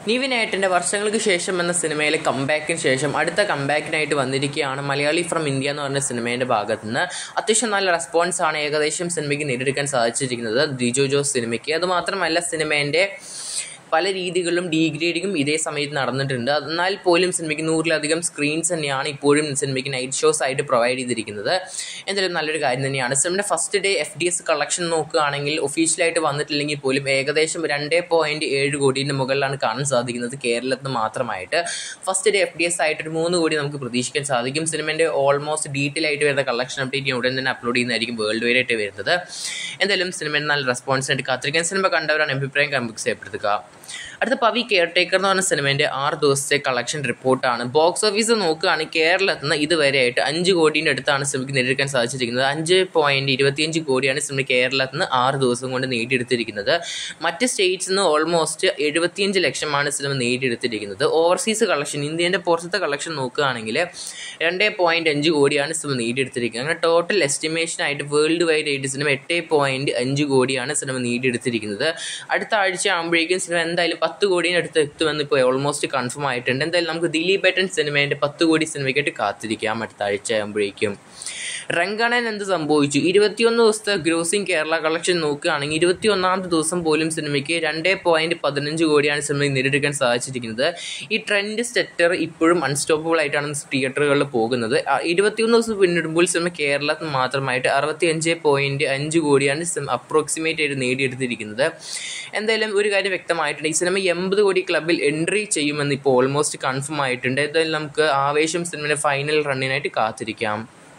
നീവിനേട്ടൻ്റെ വർഷങ്ങൾക്ക് ശേഷം എന്ന സിനിമയിലെ കംബാക്കിന് ശേഷം അടുത്ത കംബാക്കിനായിട്ട് വന്നിരിക്കുകയാണ് മലയാളി ഫ്രം ഇന്ത്യ എന്ന് പറഞ്ഞ സിനിമേൻ്റെ ഭാഗത്ത് നിന്ന് അത്യാവശ്യം നല്ല റെസ്പോൺസ് ആണ് ഏകദേശം സിനിമയ്ക്ക് നേടിയെടുക്കാൻ സാധിച്ചിരിക്കുന്നത് ദിജോ ജോസ് സിനിമയ്ക്ക് അതുമാത്രമല്ല സിനിമേൻ്റെ പല രീതികളിലും ഡീഗ്രേഡിങ്ങും ഇതേ സമയത്ത് നടന്നിട്ടുണ്ട് എന്നാൽ പോലും സിനിമയ്ക്ക് നൂറിലധികം സ്ക്രീൻസ് തന്നെയാണ് ഇപ്പോഴും സിനിമയ്ക്ക് നൈറ്റ് ഷോസ് ആയിട്ട് പ്രൊവൈഡ് ചെയ്തിരിക്കുന്നത് എന്തായാലും നല്ലൊരു കാര്യം തന്നെയാണ് സിനിമയുടെ first day F D S collection നോക്കുകയാണെങ്കിൽ ഒഫീഷ്യലായിട്ട് വന്നിട്ടില്ലെങ്കിൽ പോലും ഏകദേശം രണ്ട് പോയിൻറ്റ് ഏഴ് കോടിൻ്റെ മുകളിലാണ് കാണാൻ സാധിക്കുന്നത് കേരളത്തിൽ മാത്രമായിട്ട് first day F D S ആയിട്ട് ഒരു മൂന്ന് കോടി നമുക്ക് പ്രതീക്ഷിക്കാൻ സാധിക്കും സിനിമേൻ്റെ ഓൾമോസ്റ്റ് ഡീറ്റെയിൽ ആയിട്ട് വരുന്ന കളക്ഷൻ അപ്ഡേറ്റ് ഉടൻ തന്നെ അപ്ലോഡ് ചെയ്യുന്നതായിരിക്കും വേൾഡ് വൈഡ് ആയിട്ട് വരുന്നത് എന്തായാലും സിനിമയുടെ നല്ല റെസ്പോൺസിനായിട്ട് കാത്തിരിക്കാൻ സിനിമ കണ്ടവരാണ് അഭിപ്രായം കമ്പിക്സ് ചെയ്യപ്പെടുത്തുക അടുത്ത പവി കെയർ ടേക്കർ എന്ന് പറഞ്ഞ സിനിമേൻ്റെ ആറ് ദിവസത്തെ കളക്ഷൻ റിപ്പോർട്ടാണ് ബോക്സ് ഓഫീസ് നോക്കുകയാണെങ്കിൽ കേരളത്തിൽ നിന്ന് ഇതുവരെയായിട്ട് അഞ്ച് കോടീൻ്റെ അടുത്താണ് സിനിമയ്ക്ക് നേടിയെടുക്കാൻ സാധിച്ചിരിക്കുന്നത് അഞ്ച് പോയിൻറ്റ് ഇരുപത്തിയഞ്ച് കോടിയാണ് സിനിമ കേരളത്തിൽ നിന്ന് ആറ് ദിവസം കൊണ്ട് നേടിയെടുത്തിരിക്കുന്നത് മറ്റ് സ്റ്റേറ്റ്സിൽ നിന്ന് ഓൾമോസ്റ്റ് എഴുപത്തിയഞ്ച് ലക്ഷമാണ് സിനിമ നേടിയെടുത്തിരിക്കുന്നത് ഓവർസീസ് കളക്ഷൻ ഇന്ത്യൻ്റെ പുറത്തെ കളക്ഷൻ നോക്കുകയാണെങ്കിൽ രണ്ട് പോയിൻറ്റ് അഞ്ച് കോടിയാണ് സിനിമ നേടിയെടുത്തിരിക്കുന്നത് അങ്ങനെ ടോട്ടൽ എസ്റ്റിമേഷൻ ആയിട്ട് വേൾഡ് വൈഡ് ആയിട്ട് സിനിമ എട്ട് പോയിൻറ്റ് അഞ്ച് കോടിയാണ് സിനിമ നേടിയെടുത്തിരിക്കുന്നത് അടുത്ത ആഴ്ച ആകുമ്പോഴേക്കും സിനിമ എന്തായാലും പത്ത് കോടിയുടെ അടുത്ത് എത്തുമെന്ന് ഇപ്പോൾ ഓൾമോസ്റ്റ് കൺഫേം ആയിട്ടുണ്ട് എന്തായാലും നമുക്ക് ദിലീപ് ഏട്ടൻ സിനിമേൻ്റെ പത്ത് കോടി സിനിമയ്ക്കായിട്ട് കാത്തിരിക്കാം അടുത്ത ആഴ്ച ആകുമ്പോഴേക്കും റങ്കണൻ എന്ത് സംഭവിച്ചു ഇരുപത്തിയൊന്ന് ദിവസത്തെ ഗ്രോസിംഗ് കേരള കളക്ഷൻ നോക്കുകയാണെങ്കിൽ ഇരുപത്തി ഒന്നാമത്തെ ദിവസം പോലും സിനിമയ്ക്ക് രണ്ട് പോയിൻറ്റ് പതിനഞ്ച് കോടിയാണ് സിനിമയ്ക്ക് നേടിയെടുക്കാൻ സാധിച്ചിരിക്കുന്നത് ഈ ട്രെൻഡ് സെറ്റർ ഇപ്പോഴും അൺസ്റ്റോപ്പബിൾ ആയിട്ടാണ് തിയേറ്ററുകളിൽ പോകുന്നത് ഇരുപത്തിയൊന്ന് ദിവസം പിന്നിടുമ്പോൾ സിനിമ കേരളത്തിൽ മാത്രമായിട്ട് അറുപത്തി അഞ്ച് പോയിൻറ്റ് അഞ്ച് കോടിയാണ് സിനിമ അപ്രോക്സിമേറ്റ് ആയിട്ട് നേടിയെടുത്തിരിക്കുന്നത് എന്തായാലും ഒരു കാര്യം വ്യക്തമായിട്ടുണ്ട് ഈ സിനിമ എൺപത് കോടി ക്ലബിൽ എൻട്രി ചെയ്യുമെന്ന് ഇപ്പോൾ ഓൾമോസ്റ്റ് കൺഫേം ആയിട്ടുണ്ട് എന്തായാലും നമുക്ക് ആവേശം സിനിമയുടെ ഫൈനൽ റണ്ണിനായിട്ട് കാത്തിരിക്കാം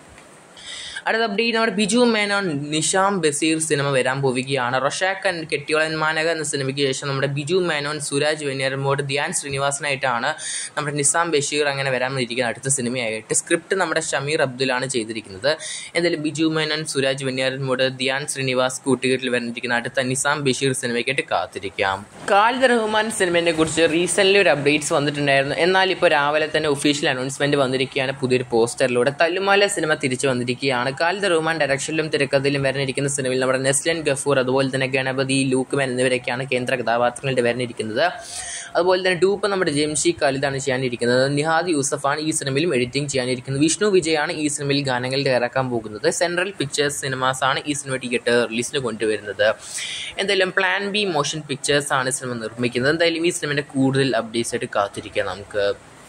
അടുത്ത അപ്ഡേറ്റ് നമ്മുടെ ബിജു മേനോൻ നിഷാം ബസീർ സിനിമ വരാൻ പോവുകയാണ് റൊഷാക്ക് ആൻഡ് കെട്ടിയോളൻ മാനക എന്ന സിനിമയ്ക്ക് ശേഷം നമ്മുടെ ബിജു മേനോൻ സുരാജ് വെനിയർമോട് ധ്യാൻ ശ്രീനിവാസനായിട്ടാണ് നമ്മുടെ നിസാം ബഷീർ അങ്ങനെ വരാൻ ഇരിക്കുന്ന അടുത്ത സിനിമയായിട്ട് സ്ക്രിപ്റ്റ് നമ്മുടെ ഷമീർ അബ്ദുലാണ് ചെയ്തിരിക്കുന്നത് എന്തായാലും ബിജു മേനോൻ സുരാജ് വെനിയർമോട് ധ്യാൻ ശ്രീനിവാസ് കൂട്ടുകെട്ടിൽ വരാനിരിക്കുന്ന അടുത്ത നിസാം ബഷീർ സിനിമയ്ക്കായിട്ട് കാത്തിരിക്കാം ഖാലിദ് റഹ്മാൻ സിനിമയെ കുറിച്ച് റീസെൻ്റ്ലി ഒരു അപ്ഡേറ്റ്സ് വന്നിട്ടുണ്ടായിരുന്നു എന്നാൽ ഇപ്പോൾ രാവിലെ തന്നെ ഒഫീഷ്യൽ അനൗൺസ്മെന്റ് വന്നിരിക്കുകയാണ് പുതിയൊരു പോസ്റ്ററിലൂടെ തല്ലുമാല സിനിമ തിരിച്ചു വന്നിരിക്കുകയാണ് ഖാലിദ് റഹ്മാൻ ഡയറക്ഷനിലും തിരക്കഥയിലും വരാനിരിക്കുന്ന സിനിമയിൽ നമ്മുടെ നെസ്ലൻ ഗഫൂർ അതുപോലെ തന്നെ ഗണപതി ലൂക്ക്മാൻ എന്നിവരൊക്കെയാണ് കേന്ദ്ര കഥാപാത്രങ്ങളുടെ വരാനിരിക്കുന്നത് അതുപോലെ തന്നെ ഡൂപ്പ് നമ്മുടെ ജംഷി ഖാലിദാണ് ചെയ്യാനിരിക്കുന്നത് നിഹാദ് യൂസഫാണ് ഈ സിനിമയിലും എഡിറ്റിംഗ് ചെയ്യാനിരിക്കുന്നത് വിഷ്ണു വിജയാണ് ഈ സിനിമയിൽ ഗാനങ്ങൾ ഇറക്കാൻ പോകുന്നത് സെൻട്രൽ പിക്ചേഴ്സ് സിനിമാസ് ആണ് ഈ സിനിമ തിയേറ്റർ റിലീസിന് കൊണ്ടുവരുന്നത് എന്തായാലും പ്ലാൻ ബി മോഷൻ പിക്ചേഴ്സ് ആണ് സിനിമ നിർമ്മിക്കുന്നത് എന്തായാലും ഈ സിനിമയുടെ കൂടുതൽ അപ്ഡേറ്റ്സ് ആയിട്ട് കാത്തിരിക്കാം നമുക്ക്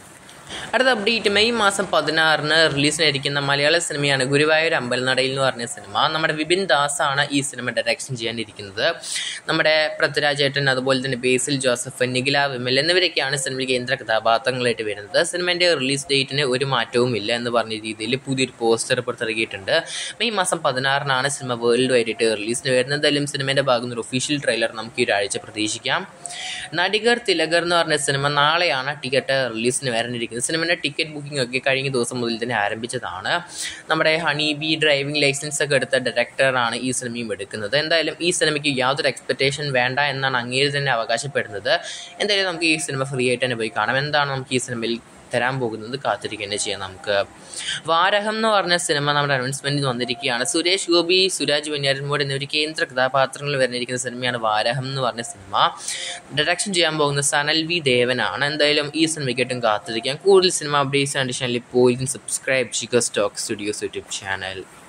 അടുത്ത അപ്ഡേറ്റ് മെയ് മാസം പതിനാറിന് റിലീസിനായിരിക്കുന്ന മലയാള സിനിമയാണ് ഗുരുവായൂർ അമ്പലനടയിൽ എന്ന് പറഞ്ഞ സിനിമ നമ്മുടെ വിപിൻ ദാസ് ആണ് ഈ സിനിമ ഡയറക്ഷൻ ചെയ്യാനിരിക്കുന്നത് നമ്മുടെ പൃഥ്വിരാജേട്ടൻ അതുപോലെ തന്നെ ബേസിൽ ജോസഫ് നിഖില വിമൽ എന്നിവരൊക്കെയാണ് സിനിമയിൽ കേന്ദ്ര കഥാപാത്രങ്ങളായിട്ട് വരുന്നത് സിനിമേൻ്റെ റിലീസ് ഡേറ്റിന് ഒരു മാറ്റവും ഇല്ല എന്ന് പറഞ്ഞ രീതിയിൽ പുതിയൊരു പോസ്റ്റർ പുറത്തിറക്കിയിട്ടുണ്ട് മെയ് മാസം പതിനാറിനാണ് സിനിമ വേൾഡ് വൈഡിട്ട് റിലീസിന് വരുന്നത് എന്തായാലും സിനിമേൻ്റെ ഭാഗം ഒരു ഒഫീഷ്യൽ ട്രെയിലർ നമുക്ക് ഈ ഒരാഴ്ച പ്രതീക്ഷിക്കാം നടികർ തിലകർ എന്ന് പറഞ്ഞ സിനിമ നാളെയാണ് ടിക്കറ്റ് റിലീസിന് വരാനിരിക്കുന്നത് സിനിമയുടെ ടിക്കറ്റ് ബുക്കിംഗ് ഒക്കെ കഴിഞ്ഞ ദിവസം മുതൽ തന്നെ ആരംഭിച്ചതാണ് നമ്മുടെ ഹണി ബി ഡ്രൈവിംഗ് ലൈസൻസ് ഒക്കെ എടുത്ത ഡയറക്ടറാണ് ഈ സിനിമയും എടുക്കുന്നത് എന്തായാലും ഈ സിനിമയ്ക്ക് യാതൊരു എക്സ്പെക്റ്റേഷൻ വേണ്ട എന്നാണ് അങ്ങേര് തന്നെ അവകാശപ്പെടുന്നത് എന്തായാലും നമുക്ക് ഈ സിനിമ ഫ്രീ ആയിട്ട് തന്നെ പോയി കാണാം എന്താണ് നമുക്ക് ഈ സിനിമയിൽ തരാൻ പോകുന്നത് കാത്തിരിക്കുക തന്നെ ചെയ്യാം നമുക്ക് വാരഹം എന്ന് പറഞ്ഞ സിനിമ നമ്മുടെ അനൗൺസ്മെൻറ്റിൽ വന്നിരിക്കുകയാണ് സുരേഷ് ഗോപി സുരാജ് വെഞ്ഞാരൻമോട് എന്നിവർ കേന്ദ്ര കഥാപാത്രങ്ങൾ വരുന്നിരിക്കുന്ന സിനിമയാണ് വാരഹം എന്ന് പറഞ്ഞ സിനിമ ഡയറക്ഷൻ ചെയ്യാൻ പോകുന്ന സനൽ വി ദേവനാണ് എന്തായാലും ഈ സിനിമയ്ക്കായിട്ടും കാത്തിരിക്കാം കൂടുതൽ സിനിമ അപ്ഡേറ്റ്സ് ആൻഡ് ചാനലിൽ പോയി സബ്സ്ക്രൈബ് ചെയ്യുക സ്റ്റോക്ക് സ്റ്റുഡിയോസ് യൂട്യൂബ് ചാനൽ